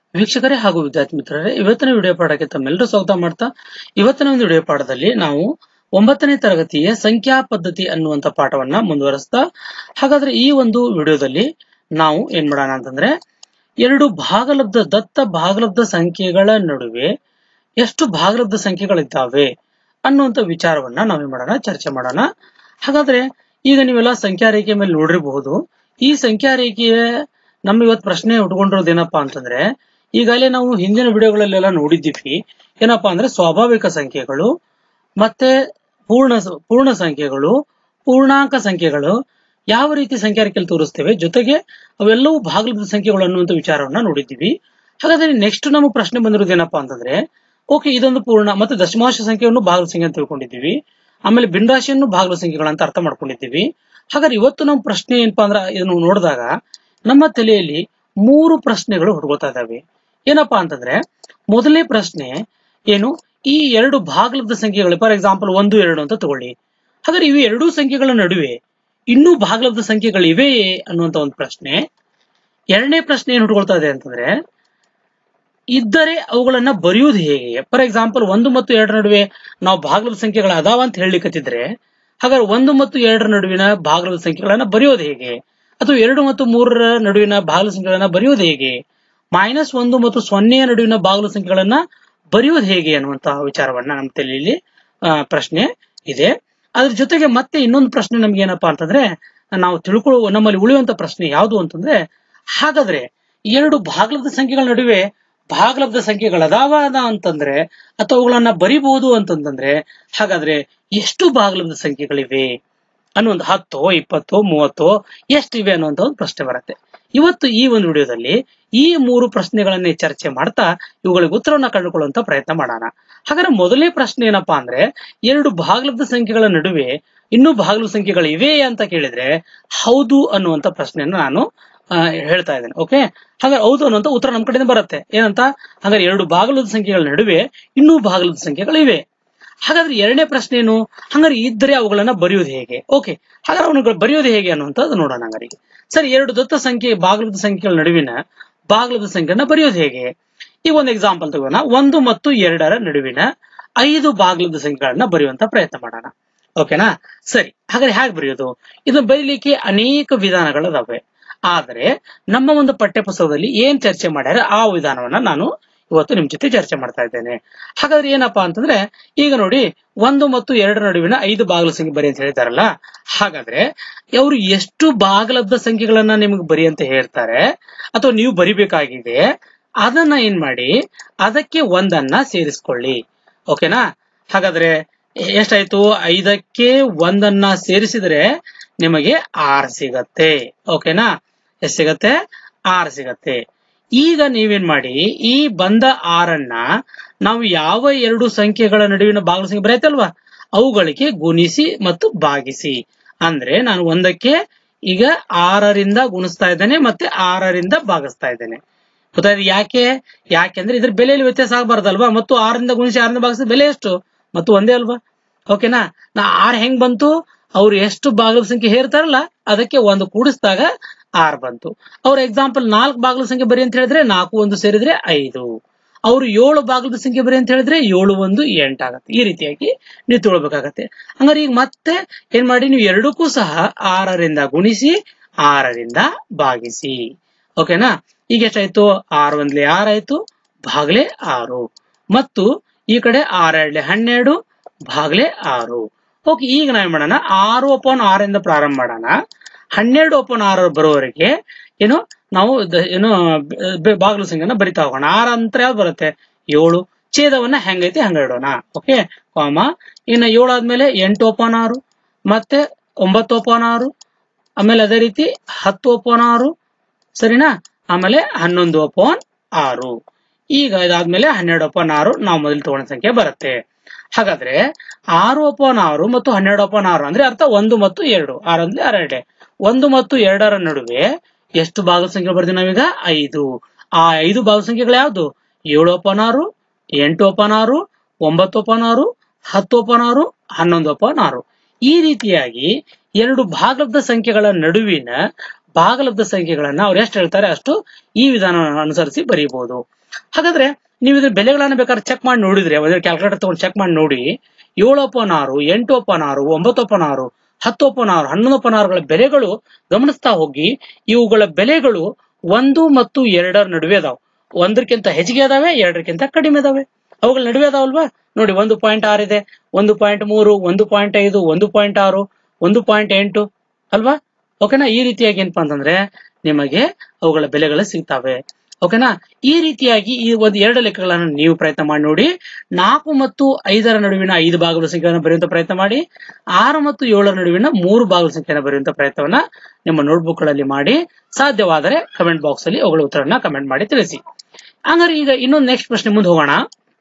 ವೀಕ್ಷಕರೇ ಹಾಗೂ ವಿದ್ಯಾರ್ಥಿ ಮಿತ್ರರೇ ಇವತ್ತಿನ ವಿಡಿಯೋ ಪಾಠಕ್ಕೆ ತಮ್ಮೆಲ್ಲರೂ ಸ್ವಾಗತ ಮಾಡ್ತಾ ಇವತ್ತಿನ ಒಂದು ವಿಡಿಯೋ ಪಾಠದಲ್ಲಿ ನಾವು ಒಂಬತ್ತನೇ ತರಗತಿಯ ಸಂಖ್ಯಾ ಪದ್ಧತಿ ಅನ್ನುವಂತ ಪಾಠವನ್ನ ಮುಂದುವರಿಸ್ತಾ ಹಾಗಾದ್ರೆ ಈ ಒಂದು ವಿಡಿಯೋದಲ್ಲಿ ನಾವು ಏನ್ ಮಾಡೋಣ ಅಂತಂದ್ರೆ ಎರಡು ಭಾಗಲಬ್ಧ ದತ್ತ ಭಾಗಲಬ್ಧ ಸಂಖ್ಯೆಗಳ ನಡುವೆ ಎಷ್ಟು ಭಾಗಲಬ್ಧ ಸಂಖ್ಯೆಗಳಿದ್ದಾವೆ ಅನ್ನುವಂತ ವಿಚಾರವನ್ನ ನಾವೇನ್ ಮಾಡೋಣ ಚರ್ಚೆ ಮಾಡೋಣ ಹಾಗಾದ್ರೆ ಈಗ ನೀವೆಲ್ಲ ಸಂಖ್ಯಾ ರೇಖೆ ಮೇಲೆ ನೋಡಿರಬಹುದು ಈ ಸಂಖ್ಯಾ ರೇಖೆಯ ನಮ್ಮ ಇವತ್ತು ಪ್ರಶ್ನೆ ಉಟ್ಕೊಂಡಿರೋದು ಏನಪ್ಪಾ ಅಂತಂದ್ರೆ ಈಗಾಗಲೇ ನಾವು ಹಿಂದಿನ ವಿಡಿಯೋಗಳಲ್ಲೆಲ್ಲ ನೋಡಿದ್ದೀವಿ ಏನಪ್ಪಾ ಅಂದ್ರೆ ಸ್ವಾಭಾವಿಕ ಸಂಖ್ಯೆಗಳು ಮತ್ತೆ ಪೂರ್ಣ ಪೂರ್ಣ ಸಂಖ್ಯೆಗಳು ಪೂರ್ಣಾಂಕ ಸಂಖ್ಯೆಗಳು ಯಾವ ರೀತಿ ಸಂಖ್ಯಾ ರೇಖೆಯಲ್ಲಿ ತೋರಿಸ್ತೇವೆ ಜೊತೆಗೆ ಅವೆಲ್ಲವೂ ಭಾಗಲಬ್ಧ ಸಂಖ್ಯೆಗಳು ಅನ್ನುವಂಥ ವಿಚಾರವನ್ನ ನೋಡಿದ್ದೀವಿ ಹಾಗಾದ್ರೆ ನೆಕ್ಸ್ಟ್ ನಮಗೆ ಪ್ರಶ್ನೆ ಬಂದಿರೋದು ಏನಪ್ಪಾ ಅಂತಂದ್ರೆ ಓಕೆ ಇದೊಂದು ಪೂರ್ಣ ಮತ್ತೆ ದಶಮಾಂಶ ಸಂಖ್ಯೆಯನ್ನು ಭಾಗಲ ಸಂಖ್ಯೆ ಅಂತ ತಿಳ್ಕೊಂಡಿದ್ದೀವಿ ಆಮೇಲೆ ಭಿನ್ನರಾಶಿಯನ್ನು ಭಾಗಲ ಸಂಖ್ಯೆಗಳಂತ ಅರ್ಥ ಮಾಡ್ಕೊಂಡಿದ್ದೀವಿ ಹಾಗಾದ್ರೆ ಇವತ್ತು ನಮ್ಮ ಪ್ರಶ್ನೆ ಏನಪ್ಪಾ ಅಂದ್ರೆ ಇದನ್ನು ನೋಡಿದಾಗ ನಮ್ಮ ತಲೆಯಲ್ಲಿ ಮೂರು ಪ್ರಶ್ನೆಗಳು ಹುಡುಗೋತಾ ಇದಾವೆ ಏನಪ್ಪಾ ಅಂತಂದ್ರೆ ಮೊದಲನೇ ಪ್ರಶ್ನೆ ಏನು ಈ ಎರಡು ಭಾಗಲಬ್ಧ ಸಂಖ್ಯೆಗಳು ಫಾರ್ ಎಕ್ಸಾಂಪಲ್ ಒಂದು ಎರಡು ಅಂತ ತಗೊಳ್ಳಿ ಹಾಗಾದ್ರೆ ಇವು ಎರಡೂ ಸಂಖ್ಯೆಗಳ ನಡುವೆ ಇನ್ನೂ ಭಾಗಲಬ್ಧ ಸಂಖ್ಯೆಗಳು ಇವೆಯೇ ಅನ್ನುವಂತ ಒಂದು ಪ್ರಶ್ನೆ ಎರಡನೇ ಪ್ರಶ್ನೆ ಏನ್ ಹುಡುಕೊಳ್ತಾ ಇದೆ ಅಂತಂದ್ರೆ ಇದ್ದರೆ ಅವುಗಳನ್ನ ಬರೆಯುವುದು ಹೇಗೆ ಫಾರ್ ಎಕ್ಸಾಂಪಲ್ ಒಂದು ಮತ್ತು ಎರಡರ ನಡುವೆ ನಾವು ಭಾಗಲಬ್ಧ ಸಂಖ್ಯೆಗಳು ಅದಾವ ಅಂತ ಹೇಳಲಿಕ್ಕತ್ತಿದ್ರೆ ಹಾಗಾದ್ರೆ ಒಂದು ಮತ್ತು ಎರಡರ ನಡುವಿನ ಭಾಗಲಬ್ಧ ಸಂಖ್ಯೆಗಳನ್ನ ಬರೆಯೋದು ಹೇಗೆ ಅಥವಾ ಎರಡು ಮತ್ತು ಮೂರರ ನಡುವಿನ ಭಾಗಲ ಸಂಖ್ಯೆಗಳನ್ನ ಬರೆಯೋದು ಹೇಗೆ ಮೈನಸ್ ಒಂದು ಮತ್ತು ಸೊನ್ನೆಯ ನಡುವಿನ ಭಾಗಲ ಸಂಖ್ಯೆಗಳನ್ನ ಬರೆಯೋದು ಹೇಗೆ ಅನ್ನುವಂತ ವಿಚಾರವನ್ನ ನಮ್ಮ ತಲೆಯಲ್ಲಿ ಆ, ಪ್ರಶ್ನೆ ಇದೆ ಅದ್ರ ಜೊತೆಗೆ ಮತ್ತೆ ಇನ್ನೊಂದು ಪ್ರಶ್ನೆ ನಮ್ಗೆ ಏನಪ್ಪಾ ಅಂತಂದ್ರೆ ನಾವು ತಿಳ್ಕೊಳ್ಳುವ ನಮ್ಮಲ್ಲಿ ಉಳಿಯುವಂತ ಪ್ರಶ್ನೆ ಯಾವುದು ಅಂತಂದ್ರೆ ಹಾಗಾದ್ರೆ ಎರಡು ಭಾಗಲಬ್ಧ ಸಂಖ್ಯೆಗಳ ನಡುವೆ ಭಾಗಲಬ್ಧ ಸಂಖ್ಯೆಗಳದಾವ ಅಂತಂದ್ರೆ ಅಥವಾ ಅವುಗಳನ್ನ ಬರಿಬಹುದು ಅಂತಂದ್ರೆ ಹಾಗಾದ್ರೆ ಎಷ್ಟು ಭಾಗಲಬ್ಧ ಸಂಖ್ಯೆಗಳಿವೆ ಅನ್ನುವಂತ ಹತ್ತೋ ಇಪ್ಪತ್ತೋ ಮೂವತ್ತೋ ಎಷ್ಟಿವೆ ಅನ್ನುವಂತ ಒಂದು ಪ್ರಶ್ನೆ ಬರುತ್ತೆ ಇವತ್ತು ಈ ಒಂದು ವಿಡಿಯೋದಲ್ಲಿ ಈ ಮೂರು ಪ್ರಶ್ನೆಗಳನ್ನೇ ಚರ್ಚೆ ಮಾಡ್ತಾ ಇವುಗಳಿಗೆ ಉತ್ತರವನ್ನ ಕಂಡುಕೊಳ್ಳುವಂತ ಪ್ರಯತ್ನ ಮಾಡೋಣ ಹಾಗಾದ್ರೆ ಮೊದಲನೇ ಪ್ರಶ್ನೆ ಏನಪ್ಪಾ ಅಂದ್ರೆ ಎರಡು ಭಾಗಲಬ್ಧ ಸಂಖ್ಯೆಗಳ ನಡುವೆ ಇನ್ನೂ ಭಾಗಲಬ್ಧ ಸಂಖ್ಯೆಗಳು ಇವೆ ಅಂತ ಕೇಳಿದ್ರೆ ಹೌದು ಅನ್ನುವಂತ ಪ್ರಶ್ನೆಯನ್ನ ನಾನು ಆ, ಹೇಳ್ತಾ ಇದ್ದೇನೆ ಓಕೆ ಹಾಗಾದ್ರೆ ಹೌದು ಅನ್ನುವಂತ ಉತ್ತರ ನಮ್ಮ ಕಡೆಯಿಂದ ಬರುತ್ತೆ ಏನಂತ ಹಾಗಾದ್ರೆ ಎರಡು ಭಾಗಲಬ್ಧ ಸಂಖ್ಯೆಗಳ ನಡುವೆ ಇನ್ನೂ ಭಾಗಲಬ್ಧ ಸಂಖ್ಯೆಗಳು ಇವೆ ಹಾಗಾದ್ರೆ ಎರಡನೇ ಪ್ರಶ್ನೆ ಏನು ಹಂಗಾರೆ ಇದ್ದರೆ ಅವುಗಳನ್ನ ಬರೆಯೋದು ಹೇಗೆ ಓಕೆ ಹಾಗಾದ್ರೆ ಅವನುಗಳು ಬರೆಯೋದು ಹೇಗೆ ಅನ್ನುವಂಥದ್ದು ನೋಡೋಣ ಹಂಗಾರಿಗೆ ಸರಿ ಎರಡು ದತ್ತ ಸಂಖ್ಯೆ ಭಾಗಲಬ್ಧ ಸಂಖ್ಯೆಗಳ ನಡುವಿನ ಭಾಗಲಬ್ಧ ಸಂಖ್ಯೆಯನ್ನ ಬರೆಯೋದು ಹೇಗೆ ಈಗ ಒಂದು ಎಕ್ಸಾಂಪಲ್ ತಗೋಣ ಒಂದು ಮತ್ತು ಎರಡರ ನಡುವಿನ ಐದು ಭಾಗಲಬ್ಧ ಸಂಖ್ಯೆಗಳನ್ನ ಬರೆಯುವಂತ ಪ್ರಯತ್ನ ಮಾಡೋಣ ಓಕೆನಾ ಸರಿ ಹಾಗಾದ್ರೆ ಹೇಗೆ ಬರೆಯೋದು ಇದನ್ನ ಬರೀಲಿಕ್ಕೆ ಅನೇಕ ವಿಧಾನಗಳಿದಾವೆ ಆದರೆ ನಮ್ಮ ಒಂದು ಪಠ್ಯ ಪುಸ್ತಕದಲ್ಲಿ ಏನ್ ಚರ್ಚೆ ಮಾಡ್ಯಾರ ಆ ವಿಧಾನವನ್ನ ನಾನು ಇವತ್ತು ನಿಮ್ ಜೊತೆ ಚರ್ಚೆ ಮಾಡ್ತಾ ಇದ್ದೇನೆ ಹಾಗಾದ್ರೆ ಏನಪ್ಪಾ ಅಂತಂದ್ರೆ ಈಗ ನೋಡಿ ಒಂದು ಮತ್ತು ಎರಡರ ನಡುವಿನ ಐದು ಭಾಗಲ ಸಂಖ್ಯೆ ಬರಿ ಅಂತ ಹೇಳ್ತಾರಲ್ಲ ಹಾಗಾದ್ರೆ ಅವರು ಎಷ್ಟು ಭಾಗಲಬ್ಧ ಸಂಖ್ಯೆಗಳನ್ನ ನಿಮಗೆ ಬರಿ ಅಂತ ಹೇಳ್ತಾರೆ ಅಥವಾ ನೀವು ಬರಿಬೇಕಾಗಿದೆ ಅದನ್ನ ಏನ್ ಮಾಡಿ ಅದಕ್ಕೆ ಒಂದನ್ನ ಸೇರಿಸ್ಕೊಳ್ಳಿ ಓಕೆನಾ ಹಾಗಾದ್ರೆ ಎ- ಎಷ್ಟಾಯ್ತು ಐದಕ್ಕೆ ಒಂದನ್ನ ಸೇರಿಸಿದ್ರೆ ನಿಮಗೆ ಆರ್ ಸಿಗತ್ತೆ ಓಕೆನಾ ಎಷ್ಟು ಸಿಗತ್ತೆ ಆರ್ ಸಿಗತ್ತೆ ಈಗ ನೀವೇನ್ ಮಾಡಿ ಈ ಬಂದ ಆರನ್ನ ನಾವು ಯಾವ ಎರಡು ಸಂಖ್ಯೆಗಳ ನಡುವಿನ ಭಾಗಲ ಸಂಖ್ಯೆ ಬರೆಯುತ್ತಲ್ವಾ ಅವುಗಳಿಗೆ ಗುಣಿಸಿ ಮತ್ತು ಭಾಗಿಸಿ ಅಂದ್ರೆ ನಾನು ಒಂದಕ್ಕೆ ಈಗ ಆರರಿಂದ ಗುಣಿಸ್ತಾ ಇದ್ದೇನೆ ಮತ್ತೆ ಆರರಿಂದ ಭಾಗಿಸ್ತಾ ಇದ್ದೇನೆ ಗೊತ್ತಾಯ್ತು ಯಾಕೆ ಯಾಕೆಂದ್ರೆ ಇದ್ರ ಬೆಲೆಯಲ್ಲಿ ವ್ಯತ್ಯಾಸ ಆಗಬಾರ್ದಲ್ವಾ ಮತ್ತು ಆರರಿಂದ ಗುಣಿಸಿ ಆರರಿಂದ ಭಾಗಿಸಿದ ಬೆಲೆ ಎಷ್ಟು ಮತ್ತು ಒಂದೇ ಅಲ್ವಾ ಓಕೆನಾ ನಾ ಆರ್ ಹೆಂಗ್ ಬಂತು ಅವ್ರು ಎಷ್ಟು ಭಾಗದ ಸಂಖ್ಯೆ ಹೇರ್ತಾರಲ್ಲ ಅದಕ್ಕೆ ಒಂದು ಕೂಡಿಸಿದಾಗ ಆರ್ ಬಂತು ಅವ್ರ ಎಕ್ಸಾಂಪಲ್ ನಾಲ್ಕು ಭಾಗದ ಸಂಖ್ಯೆ ಬರಿ ಅಂತ ಹೇಳಿದ್ರೆ ನಾಲ್ಕು ಒಂದು ಸೇರಿದ್ರೆ ಐದು ಅವ್ರು ಏಳು ಭಾಗದ ಸಂಖ್ಯೆ ಬರಿ ಅಂತ ಹೇಳಿದ್ರೆ ಏಳು ಒಂದು ಎಂಟಾಗತ್ತೆ ಈ ರೀತಿಯಾಗಿ ನೀವು ತಿಳ್ಬೇಕಾಗತ್ತೆ ಹಂಗಾರೆ ಈಗ ಮತ್ತೆ ಏನ್ ಮಾಡಿ ನೀವು ಎರಡಕ್ಕೂ ಸಹ ಆರರಿಂದ ಗುಣಿಸಿ ಆರರಿಂದ ಭಾಗಿಸಿ ಓಕೆನಾ ಈಗ ಎಷ್ಟಾಯ್ತು ಆರು ಒಂದ್ಲೆ ಆರಾಯ್ತು ಭಾಗ್ಲೆ ಆರು ಮತ್ತು ಈ ಕಡೆ ಆರೆರಡ್ಲೆ ಹನ್ನೆರಡು ಭಾಗ್ಲೆ ಆರು ಓಕೆ ಈಗ ನಾವೇನ್ ಮಾಡೋಣ ಆರು ಅಪಾನ್ ಆರಿಂದ ಪ್ರಾರಂಭ ಮಾಡೋಣ ಹನ್ನೆರಡು ಅಪಾನ್ ಆರು ಬರೋವರೆಗೆ ಏನು ನಾವು ದ- ಏನು ಬ- ಬಾಗಿಲು ಸಂಖ್ಯೆನ ಬರಿತಾ ಹೋಗೋಣ ಆರ ಅಂತರ ಯಾವ್ದು ಬರುತ್ತೆ ಏಳು ಛೇದವನ್ನ ಹೆಂಗೈತಿ ಹಂಗ ಇಡೋಣ ಓಕೆ ಕಾಮ ಇನ್ನು ಏಳು ಆದ್ಮೇಲೆ ಎಂಟು ಅಪಾನ್ ಆರು ಮತ್ತೆ ಒಂಬತ್ತು ಅಪಾನ್ ಆರು ಆಮೇಲೆ ಅದೇ ರೀತಿ ಹತ್ತು ಅಪಾನ್ ಆರು ಸರಿನಾ ಆಮೇಲೆ ಹನ್ನೊಂದು ಅಪಾನ್ ಆರು ಈಗ ಇದಾದ್ಮೇಲೆ ಹನ್ನೆರಡು ಅಪಾನ್ ಆರು ನಾವು ಮೊದಲು ತಗೊಂಡ ಸಂಖ್ಯೆ ಬರುತ್ತೆ ಹಾಗಾದ್ರೆ ಆರು ಅಪಾನ್ ಆರು ಮತ್ತು ಹನ್ನೆರಡು ಅಪಾನ್ ಆರು ಅಂದ್ರೆ ಅರ್ಥ ಒಂದು ಮತ್ತು ಎರಡು ಆರು ಅಂದ್ರೆ ಎರಡೇ ಒಂದು ಮತ್ತು ಎರಡರ ನಡುವೆ ಎಷ್ಟು ಭಾಗದ ಸಂಖ್ಯೆ ಬರ್ತೀವಿ ನಾವೀಗ ಐದು ಆ ಐದು ಭಾಗದ ಸಂಖ್ಯೆಗಳು ಯಾವ್ದು ಏಳು ಅಪಾನ್ ಆರು ಎಂಟು ಅಪಾನ್ ಆರು ಒಂಬತ್ತು ಅಪಾನ್ ಆರು ಹತ್ತು ಅಪಾನ್ ಆರು ಹನ್ನೊಂದು ಅಪಾನ್ ಆರು ಈ ರೀತಿಯಾಗಿ ಎರಡು ಭಾಗದ ಸಂಖ್ಯೆಗಳ ನಡುವಿನ ಭಾಗಲಬ್ಧ ಸಂಖ್ಯೆಗಳನ್ನ ಅವ್ರು ಎಷ್ಟು ಹೇಳ್ತಾರೆ ಅಷ್ಟು ಈ ವಿಧಾನವನ್ನು ಅನುಸರಿಸಿ ಬರೀಬಹುದು ಹಾಗಾದ್ರೆ ನೀವು ಇದ್ರ ಬೆಲೆಗಳನ್ನ ಬೇಕಾದ್ರೆ ಚೆಕ್ ಮಾಡಿ ನೋಡಿದ್ರೆ ಒಂದು ಕ್ಯಾಲ್ಕುಲೇಟರ್ ತಗೊಂಡು ಚೆಕ್ ಮಾಡಿ ನೋಡಿ ಏಳು ಒಪ್ಪನ್ ಆರು ಎಂಟು ಒಪ್ಪನ್ ಆರು ಒಂಬತ್ತು ಒಪ್ಪನ್ ಆರು ಹತ್ತು ಒಪ್ಪನ್ ಆರು ಹನ್ನೊಂದು ಒಪ್ಪನ್ ಆರುಗಳ ಬೆಲೆಗಳು ಗಮನಿಸ್ತಾ ಹೋಗಿ ಇವುಗಳ ಬೆಲೆಗಳು ಒಂದು ಮತ್ತು ಎರಡರ ನಡುವೆ ಅದಾವ ಒಂದಕ್ಕಿಂತ ಹೆಚ್ಚಿಗೆ ಅದಾವೆ ಎರಡಕ್ಕಿಂತ ಕಡಿಮೆ ಅದಾವೆ ಅವುಗಳ ನಡುವೆ ಅದಾವಲ್ವಾ ನೋಡಿ ಒಂದು ಪಾಯಿಂಟ್ ಆರು ಇದೆ ಒಂದು ಪಾಯಿಂಟ್ ಮೂರು ಒಂದು ಪಾಯಿಂಟ್ ಐದು ಒಂದು ಪಾಯಿಂಟ್ ಆರು ಒಂದು ಪಾಯಿಂಟ್ ಎಂಟು ಅಲ್ವಾ ಓಕೆನಾ ಈ ರೀತಿಯಾಗಿ ಏನಪ್ಪಾ ಅಂತಂದ್ರೆ ನಿಮಗೆ ಅವುಗಳ ಬೆಲೆಗಳು ಸಿಗ್ತವೆ ಓಕೆನಾ ಈ ರೀತಿಯಾಗಿ ಈ ಒಂದು ಎರಡು ಲೆಕ್ಕಗಳನ್ನು ನೀವು ಪ್ರಯತ್ನ ಮಾಡಿ ನೋಡಿ ನಾಲ್ಕು ಮತ್ತು ಐದರ ನಡುವಿನ ಐದು ಭಾಗದ ಸಂಖ್ಯೆಯನ್ನು ಬರೆಯುವಂತ ಪ್ರಯತ್ನ ಮಾಡಿ ಆರು ಮತ್ತು ಏಳರ ನಡುವಿನ ಮೂರು ಭಾಗದ ಸಂಖ್ಯೆಯನ್ನು ಬರೆಯುವಂತ ಪ್ರಯತ್ನವನ್ನ ನಿಮ್ಮ ನೋಟ್ಬುಕ್ ಗಳಲ್ಲಿ ಮಾಡಿ ಸಾಧ್ಯವಾದರೆ ಕಮೆಂಟ್ ಬಾಕ್ಸ್ ಅಲ್ಲಿ ಅವುಗಳ ಉತ್ತರವನ್ನ ಕಮೆಂಟ್ ಮಾಡಿ ತಿಳಿಸಿ ಹಂಗಾರೆ ಈಗ ಇನ್ನೊಂದು ನೆಕ್ಸ್ಟ್ ಪ್ರಶ್ನೆ ಮುಂದೆ ಹೋಗೋಣ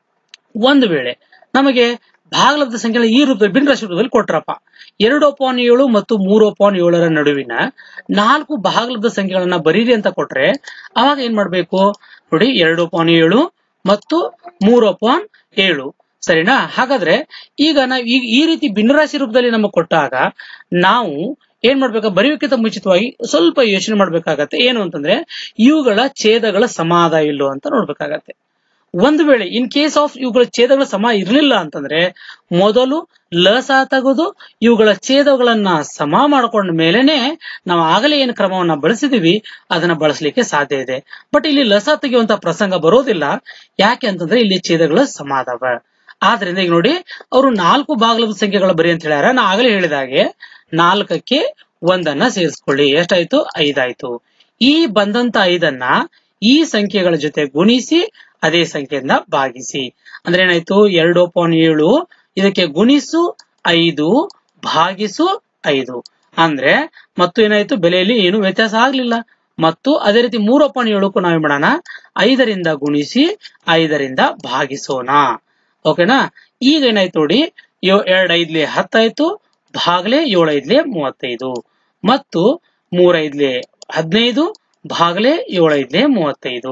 ಒಂದು ವೇಳೆ ನಮಗೆ ಭಾಗಲಬ್ಧ ಸಂಖ್ಯೆ ಈ ರೂಪದಲ್ಲಿ ಭಿನ್ನರಾಶಿ ರೂಪದಲ್ಲಿ ಕೊಟ್ರಪ್ಪ ಎರಡು ಅಪಾನ್ ಏಳು ಮತ್ತು ಮೂರು ಅಪಾನ್ ಏಳರ ನಡುವಿನ ನಾಲ್ಕು ಭಾಗಲಬ್ಧ ಸಂಖ್ಯೆಗಳನ್ನ ಬರೀರಿ ಅಂತ ಕೊಟ್ರೆ ಅವಾಗ ಏನ್ ಮಾಡ್ಬೇಕು ನೋಡಿ ಎರಡು ಅಪಾನ್ ಏಳು ಮತ್ತು ಮೂರು ಅಪಾನ್ ಏಳು ಸರಿನಾ ಹಾಗಾದ್ರೆ ಈಗ ನಾವು ಈಗ ಈ ರೀತಿ ಭಿನ್ನರಾಶಿ ರೂಪದಲ್ಲಿ ನಮಗೆ ಕೊಟ್ಟಾಗ ನಾವು ಏನ್ ಮಾಡ್ಬೇಕು ಬರೆಯೋಕ್ಕಿಂತ ಮುಂಚಿತವಾಗಿ ಸ್ವಲ್ಪ ಯೋಚನೆ ಮಾಡ್ಬೇಕಾಗತ್ತೆ ಏನು ಅಂತಂದ್ರೆ ಇವುಗಳ ಛೇದಗಳ ಸಮಾದ ಇಲ್ಲೋ ಅಂತ ನೋಡ್ಬೇಕಾಗತ್ತೆ ಒಂದು ವೇಳೆ ಇನ್ ಕೇಸ್ ಆಫ್ ಇವುಗಳ ಛೇದಗಳ ಸಮ ಇರಲಿಲ್ಲ ಅಂತಂದ್ರೆ ಮೊದಲು ಲಸ ತೆಗೆದು ಇವುಗಳ ಛೇದಗಳನ್ನ ಸಮ ಮಾಡ್ಕೊಂಡ ಮೇಲೆನೆ ನಾವು ಆಗಲೇ ಏನು ಕ್ರಮವನ್ನ ಬಳಸಿದೀವಿ ಅದನ್ನ ಬಳಸಲಿಕ್ಕೆ ಸಾಧ್ಯ ಇದೆ ಬಟ್ ಇಲ್ಲಿ ಲಸ ತೆಗೆಯುವಂತ ಪ್ರಸಂಗ ಬರೋದಿಲ್ಲ ಯಾಕೆ ಅಂತಂದ್ರೆ ಇಲ್ಲಿ ಛೇದಗಳು ಸಮ ಅದಾವ ಆದ್ರಿಂದ ಈಗ ನೋಡಿ ಅವರು ನಾಲ್ಕು ಭಾಗಲಬ್ಧ ಸಂಖ್ಯೆಗಳ ಬರಿ ಅಂತ ಹೇಳ್ಯಾರ ನಾ ಆಗಲೇ ಹೇಳಿದ ಹಾಗೆ ನಾಲ್ಕಕ್ಕೆ ಒಂದನ್ನ ಸೇರಿಸ್ಕೊಳ್ಳಿ ಎಷ್ಟಾಯ್ತು ಐದಾಯ್ತು ಈ ಬಂದಂತ ಐದನ್ನ ಈ ಸಂಖ್ಯೆಗಳ ಜೊತೆ ಗುಣಿಸಿ ಅದೇ ಸಂಖ್ಯೆಯಿಂದ ಭಾಗಿಸಿ ಅಂದ್ರೆ ಏನಾಯ್ತು ಎರಡು ಪಾಯಿಂಟ್ ಏಳು ಇದಕ್ಕೆ ಗುಣಿಸು ಐದು ಭಾಗಿಸು ಐದು ಅಂದ್ರೆ ಮತ್ತು ಏನಾಯ್ತು ಬೆಲೆಯಲ್ಲಿ ಏನು ವ್ಯತ್ಯಾಸ ಆಗ್ಲಿಲ್ಲ ಮತ್ತು ಅದೇ ರೀತಿ ಮೂರು ಪಾಯಿಂಟ್ ಏಳಕ್ಕೂ ನಾವೇನ್ ಮಾಡೋಣ ಐದರಿಂದ ಗುಣಿಸಿ ಐದರಿಂದ ಭಾಗಿಸೋಣ ಓಕೆನಾ ಈಗ ಏನಾಯ್ತು ನೋಡಿ ಯೋ- ಎರಡ್ ಐದ್ಲೆ ಹತ್ತಾಯ್ತು ಭಾಗಲೆ ಏಳು ಐದ್ಲೆ ಮೂವತ್ತೈದು ಮತ್ತು ಮೂರೈದ್ಲೆ ಹದಿನೈದು ಭಾಗಲೆ ಏಳು ಐದ್ಲೆ ಮೂವತ್ತೈದು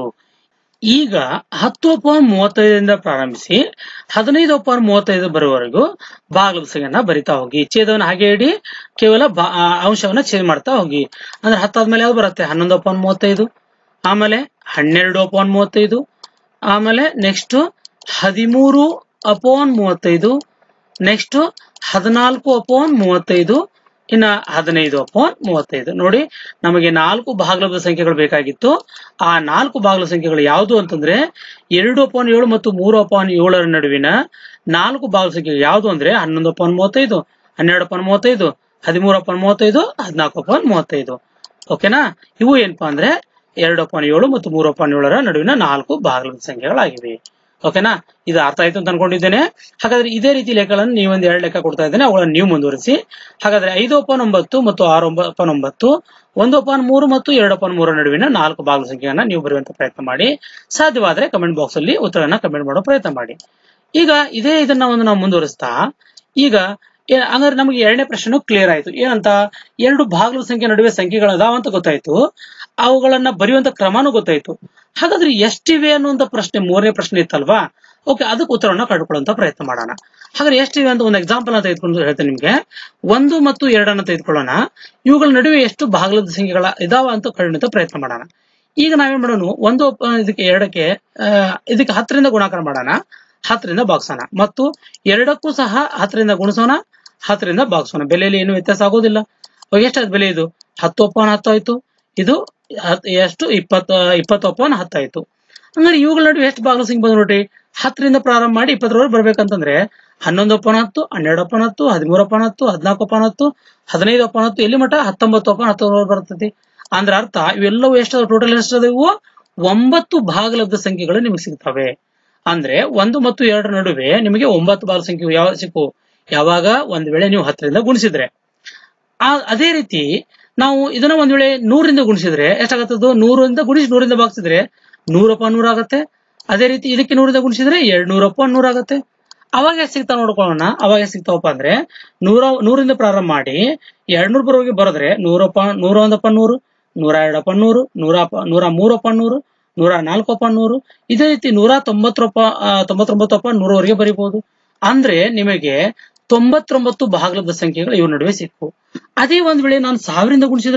ಈಗ ಹತ್ತು ಪಾಯಿಂಟ್ ಮೂವತ್ತೈದರಿಂದ ಪ್ರಾರಂಭಿಸಿ ಹದಿನೈದು ಪಾಯಿಂಟ್ ಮೂವತ್ತೈದು ಬರುವವರೆಗೂ ಭಾಗಲಬ್ಧಸಂಖ್ಯೆಯನ್ನ ಬರಿತಾ ಹೋಗಿ ಛೇದವನ್ನು ಹಾಗೆ ಇಡಿ ಕೇವಲ ಬಾ- ಆ, ಅಂಶವನ್ನ ಛೇದ ಮಾಡ್ತಾ ಹೋಗಿ ಅಂದ್ರೆ ಹತ್ತಾದ್ಮೇಲೆ ಯಾವ್ದು ಬರುತ್ತೆ ಹನ್ನೊಂದು ಪಾಯಿಂಟ್ ಮೂವತ್ತೈದು ಆಮೇಲೆ ಹನ್ನೆರಡು ಪಾಯಿಂಟ್ ಮೂವತ್ತೈದು ಆಮೇಲೆ ನೆಕ್ಸ್ಟ್ ಹದಿಮೂರು ಅಪೋನ್ ಮೂವತ್ತೈದು ನೆಕ್ಸ್ಟ್ ಹದಿನಾಲ್ಕು ಅಪೋನ್ ಮೂವತ್ತೈದು ಇನ್ನ ಹದಿನೈದು ಅಪೋನ್ ಮೂವತ್ತೈದು ನೋಡಿ ನಮಗೆ ನಾಲ್ಕು ಭಾಗಲಬ್ಧ ಸಂಖ್ಯೆಗಳು ಬೇಕಾಗಿತ್ತು ಆ ನಾಲ್ಕು ಭಾಗಲ ಸಂಖ್ಯೆಗಳು ಯಾವುದು ಅಂತಂದ್ರೆ ಎರಡು ಅಪಾನ್ ಏಳು ಮತ್ತು ಮೂರು ಅಪಾನ್ ಏಳರ ನಡುವಿನ ನಾಲ್ಕು ಭಾಗಲ ಸಂಖ್ಯೆ ಯಾವುದು ಅಂದ್ರೆ ಹನ್ನೊಂದು ಅಪಾನ್ ಮೂವತ್ತೈದು ಹನ್ನೆರಡು ಅಪಾನ್ ಮೂವತ್ತೈದು ಹದಿಮೂರು ಅಪಾನ್ ಮೂವತ್ತೈದು ಹದಿನಾಲ್ಕು ಅಪಾನ್ ಮೂವತ್ತೈದು ಓಕೆನಾ ಇವು ಏನಪ್ಪಾ ಅಂದ್ರೆ ಎರಡು ಅಪಾನ್ ಏಳು ಮತ್ತು ಮೂರು ಅಪಾನ್ ಏಳರ ನಡುವಿನ ನಾಲ್ಕು ಭಾಗಲಬ್ಧ ಸಂಖ್ಯೆಗಳಾಗಿವೆ ಓಕೆನಾ ಇದು ಅರ್ಥ ಆಯ್ತು ಅಂತ ಅನ್ಕೊಂಡಿದ್ದೇನೆ ಹಾಗಾದ್ರೆ ಇದೇ ರೀತಿ ಲೆಕ್ಕಗಳನ್ನು ನೀವೊಂದು ಎರಡು ಲೆಕ್ಕ ಕೊಡ್ತಾ ಇದ್ದೇನೆ ಅವುಗಳನ್ನು ನೀವು ಮುಂದುವರಿಸಿ ಹಾಗಾದ್ರೆ ಐದು ಅಪಾನ್ ಒಂಬತ್ತು ಮತ್ತು ಆರು ಒಂಬ- ಅಪಾನ್ ಒಂಬತ್ತು ಒಂದು ಅಪಾನ್ ಮೂರು ಮತ್ತು ಎರಡು ಅಪಾನ್ ಮೂರರ ನಡುವಿನ ನಾಲ್ಕು ಭಾಗದ ಸಂಖ್ಯೆಯನ್ನ ನೀವು ಬರೆಯುವಂತ ಪ್ರಯತ್ನ ಮಾಡಿ ಸಾಧ್ಯವಾದ್ರೆ ಕಮೆಂಟ್ ಬಾಕ್ಸ್ ಅಲ್ಲಿ ಉತ್ತರವನ್ನ ಕಮೆಂಟ್ ಮಾಡೋ ಪ್ರಯತ್ನ ಮಾಡಿ ಈಗ ಇದೇ ಇದನ್ನ ಒಂದು ನಾವು ಮುಂದುವರಿಸ್ತಾ ಈಗ ಏ- ಹಂಗಾದ್ರೆ ನಮಗೆ ಎರಡನೇ ಪ್ರಶ್ನೆ ಕ್ಲಿಯರ್ ಆಯ್ತು ಏನಂತ ಎರಡು ಭಾಗದ ಸಂಖ್ಯೆ ನಡುವೆ ಸಂಖ್ಯೆಗಳು ಅದಾವ ಅಂತ ಗೊತ್ತಾಯ್ತು ಅವುಗಳನ್ನ ಬರೆಯುವಂತ ಕ್ರಮನೂ ಗೊತ್ತಾಯ್ತು ಹಾಗಾದ್ರೆ ಎಷ್ಟಿವೆ ಅನ್ನುವಂತ ಪ್ರಶ್ನೆ ಮೂರನೇ ಪ್ರಶ್ನೆ ಇತ್ತಲ್ವಾ ಓಕೆ ಅದಕ್ಕೆ ಉತ್ತರವನ್ನ ಕಂಡುಕೊಳ್ಳುವಂತ ಪ್ರಯತ್ನ ಮಾಡೋಣ ಹಾಗಾದ್ರೆ ಎಷ್ಟಿವೆ ಅಂತ ಒಂದು ಎಕ್ಸಾಂಪಲ್ ಅಂತ ತೆಗೆದುಕೊಂಡು ಹೇಳ್ತೇನೆ ನಿಮ್ಗೆ ಒಂದು ಮತ್ತು ಎರಡನ್ನ ತೆಗೆದುಕೊಳ್ಳೋಣ ಇವುಗಳ ನಡುವೆ ಎಷ್ಟು ಭಾಗಲಬ್ಧ ಸಂಖ್ಯೆಗಳ ಇದಾವ ಅಂತ ಕಂಡುಹಿಡಿಯುವಂತ ಪ್ರಯತ್ನ ಮಾಡೋಣ ಈಗ ನಾವೇನ್ ಮಾಡೋಣ ಒಂದು ಅಹ್, ಇದಕ್ಕೆ ಎರಡಕ್ಕೆ ಆ, ಇದಕ್ಕೆ ಹತ್ತರಿಂದ ಗುಣಾಕಾರ ಮಾಡೋಣ ಹತ್ತರಿಂದ ಭಾಗಿಸೋಣ ಮತ್ತು ಎರಡಕ್ಕೂ ಸಹ ಹತ್ತರಿಂದ ಗುಣಿಸೋಣ ಹತ್ತರಿಂದ ಭಾಗಿಸೋಣ ಬೆಲೆಯಲ್ಲಿ ಏನು ವ್ಯತ್ಯಾಸ ಆಗೋದಿಲ್ಲ ಅವಾಗ ಎಷ್ಟಾಯ್ತು ಬೆಲೆ ಇದು ಹತ್ತು ಒಪ್ಪನ ಹತ್ತು ಆಯ್ತು ಇದು ಹತ್- ಎಷ್ಟು ಇಪ್ಪತ್ತ ಇಪ್ಪತ್ತು ಒಪ್ಪನ ಹತ್ತಾಯ್ತು ಹಂಗಾರೆ ಇವುಗಳ ನಡುವೆ ಎಷ್ಟು ಭಾಗಲ ಸಂಖ್ಯೆ ಬಂದು ನೋಡ್ರಿ ಹತ್ತರಿಂದ ಪ್ರಾರಂಭ ಮಾಡಿ ಇಪ್ಪತ್ತರವರೆಗೆ ಬರ್ಬೇಕಂತಂದ್ರೆ ಹನ್ನೊಂದು ಒಪ್ಪನ ಹತ್ತು ಹನ್ನೆರಡು ಒಪ್ಪನ ಹತ್ತು ಹದಿಮೂರು ಒಪ್ಪನ ಹತ್ತು ಹದಿನಾಲ್ಕು ಒಪ್ಪನ ಹತ್ತು ಹದಿನೈದು ಒಪ್ಪನ ಹತ್ತು ಎಲ್ಲಿ ಮಟ್ಟ ಹತ್ತೊಂಬತ್ತು ಒಪ್ಪನ ಹತ್ತೊಂಬತ್ತು ಬರ್ತೈತಿ ಅಂದ್ರೆ ಅರ್ಥ ಇವೆಲ್ಲವೂ ಎಷ್ಟು ಟೋಟಲ್ ಎಷ್ಟದವು ಒಂಬತ್ತು ಭಾಗಲಬ್ಧ ಸಂಖ್ಯೆಗಳು ನಿಮಗೆ ಸಿಗ್ತವೆ ಅಂದ್ರೆ ಒಂದು ಮತ್ತು ಎರಡರ ನಡುವೆ ನಿಮಗೆ ಒಂಬತ್ತು ಭಾಗ ಸಂಖ್ಯೆ ಯಾವ ಸಿಕ್ಕು ಯಾವಾಗ ಒಂದ್ ವೇಳೆ ನೀವು ಹತ್ತರಿಂದ ಗುಣಿಸಿದ್ರೆ ಆ ಅದೇ ರೀತಿ ನಾವು ಇದನ್ನ ಒಂದ್ ವೇಳೆ ನೂರಿಂದ ಗುಣಿಸಿದ್ರೆ ಎಷ್ಟಾಗತ್ತದು ನೂರರಿಂದ ಗುಣಿಸಿ ನೂರಿಂದ ಭಾಗಿಸಿದ್ರೆ ನೂರಪ್ಪ ನೂರಾಗತ್ತೆ ಅದೇ ರೀತಿ ಇದಕ್ಕೆ ನೂರಿಂದ ಗುಣಿಸಿದ್ರೆ ಎರಡ್ ನೂರಪ್ಪ ನೂರಾಗತ್ತೆ ಅವಾಗ ಎಷ್ಟು ಸಿಗ್ತಾವ ನೋಡ್ಕೊಳ್ಳೋಣ ಅವಾಗ ಎಷ್ಟು ಸಿಗ್ತಾವಪ್ಪ ಅಂದ್ರೆ ನೂರ ನೂರಿಂದ ಪ್ರಾರಂಭ ಮಾಡಿ ಎರಡ್ ನೂರ ಬರೋಗಿ ಬರೋದ್ರೆ ನೂರಪ್ಪ ನೂರ ಒಂದಪ್ಪ ನೂರು ನೂರ ಎರಡಪ್ಪ ನೂರು ನೂರ ಪ- ನೂರ ಮೂರಪ್ಪ ನೂರು ನೂರ ನಾಲ್ಕಪ್ಪ ನೂರು ಇದೇ ರೀತಿ ನೂರ ತೊಂಬತ್ತರಪ್ಪ ಆ, ತೊಂಬತ್ತೊಂಬತ್ತಪ್ಪ ನೂರವರೆಗೆ ಬರೀಬಹುದು ಅಂದ್ರೆ ನಿಮಗೆ ತೊಂಬತ್ತೊಂಬತ್ತು ಭಾಗಲಬ್ಧ ಸಂಖ್ಯೆಗಳು ಇವ್ರ ನಡುವೆ ಸಿಕ್ಕು ಅದೇ ಒಂದ್ ವೇಳೆ ನಾನು ಸಾವಿರದಿಂದ ಗುಣಿಸಿದ್ರೆ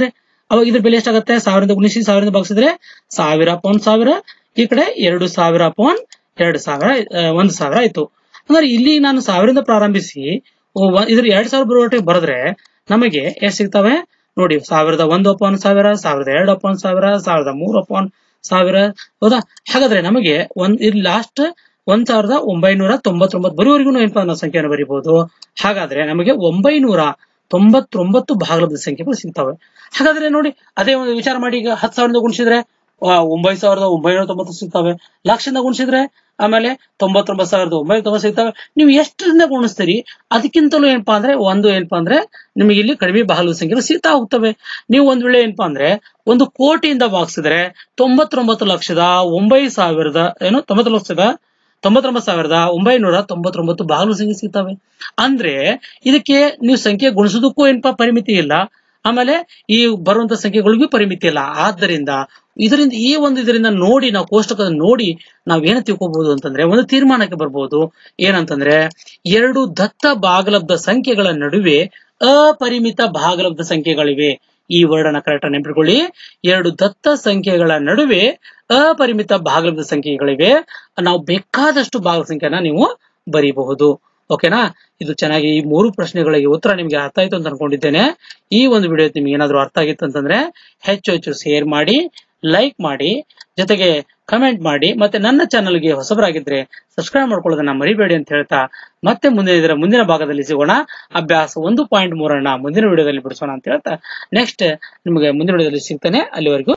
ಅವಾಗ ಇದ್ರ ಬೆಲೆ ಎಷ್ಟಾಗುತ್ತೆ ಸಾವಿರದಿಂದ ಗುಣಿಸಿ ಸಾವಿರದಿಂದ ಭಾಗಿಸಿದ್ರೆ ಸಾವಿರ ಅಪಾನ್ ಸಾವಿರ ಈ ಕಡೆ ಎರಡು ಸಾವಿರ ಅಪಾನ್ ಎರಡು ಸಾವಿರ ಆ, ಒಂದು ಸಾವಿರ ಆಯ್ತು ಅಂದ್ರೆ ಇಲ್ಲಿ ನಾನು ಸಾವಿರದಿಂದ ಪ್ರಾರಂಭಿಸಿ ಓ, ವ- ಇದ್ರ ಎರಡ್ ಸಾವಿರ ಬರುವಟ್ಟಿಗೆ ಬರೆದ್ರೆ ನಮಗೆ ಎಷ್ಟು ಸಿಗ್ತವೆ ನೋಡಿ ಸಾವಿರದ ಒಂದು ಅಪಾನ್ ಸಾವಿರ ಸಾವಿರದ ಎರಡು ಅಪಾನ್ ಸಾವಿರ ಸಾವಿರದ ಮೂರು ಅಪಾನ್ ಸಾವಿರ ಹೌದಾ ಹಾಗಾದ್ರೆ ನಮಗೆ ಒಂದ್ ಇಲ್ಲಿ ಲಾಸ್ಟ್ ಒಂದ್ ಸಾವಿರದ ಒಂಬೈನೂರ ತೊಂಬತ್ತೊಂಬತ್ತು ಬರುವವರೆಗೂ ಏನಪ್ಪಾ ನಾವು ಸಂಖ್ಯೆಯನ್ನು ಬರೀಬಹುದು ಹಾಗಾದ್ರೆ ನಮಗೆ ಒಂಬೈನೂರ ತೊಂಬತ್ತೊಂಬತ್ತು ಭಾಗಲಬ್ಧ ಸಂಖ್ಯೆಗಳು ಸಿಗ್ತವೆ ಹಾಗಾದ್ರೆ ನೋಡಿ ಅದೇ ಒಂದು ವಿಚಾರ ಮಾಡಿ ಈಗ ಹತ್ತು ಸಾವಿರದಿಂದ ಗುಣಿಸಿದ್ರೆ ಆ, ಒಂಬೈದು ಸಾವಿರದ ಒಂಬೈನೂರ ತೊಂಬತ್ತು ಸಿಗ್ತವೆ ಲಕ್ಷದಿಂದ ಗುಣಿಸಿದ್ರೆ ಆಮೇಲೆ ತೊಂಬತ್ತೊಂಬತ್ತು ಸಾವಿರದ ಒಂಬೈನೂರ ತೊಂಬತ್ತು ಸಿಗ್ತವೆ ನೀವು ಎಷ್ಟರಿಂದ ಗುಣಿಸ್ತೀರಿ ಅದಕ್ಕಿಂತಲೂ ಏನಪ್ಪಾ ಅಂದ್ರೆ ಒಂದು ಏನಪ್ಪಾ ಅಂದ್ರೆ ನಿಮಗೆ ಇಲ್ಲಿ ಕಡಿಮೆ ಭಾಗಲಬ್ಧ ಸಂಖ್ಯೆಗಳು ಸಿಗ್ತಾ ಹೋಗ್ತವೆ ನೀವು ಒಂದ್ ವೇಳೆ ಏನಪ್ಪಾ ಅಂದ್ರೆ ಒಂದು ಕೋಟಿಯಿಂದ ಭಾಗಿಸಿದ್ರೆ ತೊಂಬತ್ತೊಂಬತ್ತು ಲಕ್ಷದ ಒಂಬೈದು ಸಾವಿರದ ಏನು ತೊಂಬತ್ತು ಲಕ್ಷದ ತೊಂಬತ್ತೊಂಬತ್ತು ಸಾವಿರದ ಒಂಬೈನೂರ ತೊಂಬತ್ತೊಂಬತ್ತು ಭಾಗಲು ಸಂಖ್ಯೆ ಸಿಗ್ತವೆ ಅಂದ್ರೆ ಇದಕ್ಕೆ ನೀವು ಸಂಖ್ಯೆ ಗುಣಿಸೋದಕ್ಕೂ ಏನಪ್ಪಾ ಪರಿಮಿತಿ ಇಲ್ಲ ಆಮೇಲೆ ಈ ಬರುವಂತ ಸಂಖ್ಯೆಗಳಿಗೂ ಪರಿಮಿತಿ ಇಲ್ಲ ಆದ್ದರಿಂದ ಇದರಿಂದ ಈ ಒಂದು ಇದರಿಂದ ನೋಡಿ ನಾವು ಕೋಷ್ಟಕದ ನೋಡಿ ನಾವ್ ಏನು ತಿಳ್ಕೊಬಹುದು ಅಂತಂದ್ರೆ ಒಂದು ತೀರ್ಮಾನಕ್ಕೆ ಬರ್ಬೋದು ಏನಂತಂದ್ರೆ ಎರಡು ದತ್ತ ಭಾಗಲಬ್ಧ ಸಂಖ್ಯೆಗಳ ನಡುವೆ ಅಪರಿಮಿತ ಭಾಗಲಬ್ಧ ಸಂಖ್ಯೆಗಳಿವೆ ಈ ವರ್ಡ್ ಅನ್ನ ಕರೆಕ್ಟ್ ನೆನಪಿಟ್ಕೊಳ್ಳಿ ಎರಡು ದತ್ತ ಸಂಖ್ಯೆಗಳ ನಡುವೆ ಅಪರಿಮಿತ ಭಾಗಲಬ್ಧ ಸಂಖ್ಯೆಗಳಿವೆ ನಾವು ಬೇಕಾದಷ್ಟು ಭಾಗದ ಸಂಖ್ಯೆನ ನೀವು ಬರೀಬಹುದು ಓಕೆನಾ ಇದು ಚೆನ್ನಾಗಿ ಈ ಮೂರು ಪ್ರಶ್ನೆಗಳಿಗೆ ಉತ್ತರ ನಿಮಗೆ ಅರ್ಥ ಆಯ್ತು ಅಂತ ಅನ್ಕೊಂಡಿದ್ದೇನೆ ಈ ಒಂದು ವಿಡಿಯೋ ನಿಮ್ಗೆ ಏನಾದ್ರು ಅರ್ಥ ಆಗಿತ್ತು ಅಂತಂದ್ರೆ ಹೆಚ್ಚು ಹೆಚ್ಚು ಶೇರ್ ಮಾಡಿ ಲೈಕ್ ಮಾಡಿ ಜೊತೆಗೆ ಕಮೆಂಟ್ ಮಾಡಿ ಮತ್ತೆ ನನ್ನ ಚಾನಲ್ಗೆ ಹೊಸಬರಾಗಿದ್ರೆ ಸಬ್ಸ್ಕ್ರೈಬ್ ಮಾಡ್ಕೊಳ್ಳೋದನ್ನ ಮರಿಬೇಡಿ ಅಂತ ಹೇಳ್ತಾ ಮತ್ತೆ ಮುಂದಿನ ಇದರ ಮುಂದಿನ ಭಾಗದಲ್ಲಿ ಸಿಗೋಣ ಅಭ್ಯಾಸ ಒಂದು ಪಾಯಿಂಟ್ ಮೂರನ್ನ ಮುಂದಿನ ವಿಡಿಯೋದಲ್ಲಿ ಬಿಡಿಸೋಣ ಅಂತ ಹೇಳ್ತಾ ನೆಕ್ಸ್ಟ್ ನಿಮಗೆ ಮುಂದಿನ ವಿಡಿಯೋದಲ್ಲಿ ಸಿಗ್ತಾನೆ ಅಲ್ಲಿವರೆಗೂ